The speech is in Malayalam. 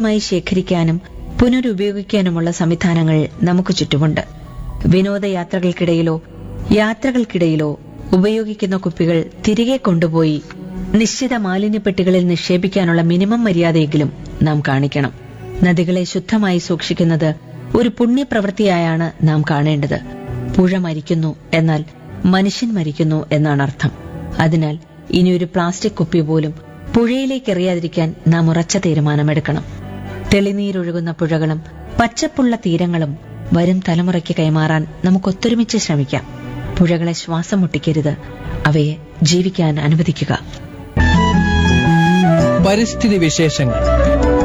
സുരക്ഷിതമായി ശേഖരിക്കാനും പുനരുപയോഗിക്കാനുമുള്ള സംവിധാനങ്ങൾ നമുക്ക് ചുറ്റുമുണ്ട് വിനോദയാത്രകൾക്കിടയിലോ യാത്രകൾക്കിടയിലോ ഉപയോഗിക്കുന്ന കുപ്പികൾ തിരികെ കൊണ്ടുപോയി നിശ്ചിത മാലിന്യപ്പെട്ടികളിൽ നിക്ഷേപിക്കാനുള്ള മിനിമം മര്യാദയെങ്കിലും നാം കാണിക്കണം നദികളെ ശുദ്ധമായി സൂക്ഷിക്കുന്നത് ഒരു പുണ്യപ്രവൃത്തിയായാണ് നാം കാണേണ്ടത് പുഴ മരിക്കുന്നു എന്നാൽ മനുഷ്യൻ മരിക്കുന്നു എന്നാണ് അർത്ഥം അതിനാൽ ഇനിയൊരു പ്ലാസ്റ്റിക് കുപ്പി പോലും പുഴയിലേക്ക് എറിയാതിരിക്കാൻ നാം ഉറച്ച തീരുമാനമെടുക്കണം തെളിനീരൊഴുകുന്ന പുഴകളും പച്ചപ്പുള്ള തീരങ്ങളും വരും തലമുറയ്ക്ക് കൈമാറാൻ നമുക്കൊത്തൊരുമിച്ച് ശ്രമിക്കാം പുഴകളെ ശ്വാസം മുട്ടിക്കരുത് അവയെ ജീവിക്കാൻ അനുവദിക്കുക പരിസ്ഥിതി വിശേഷങ്ങൾ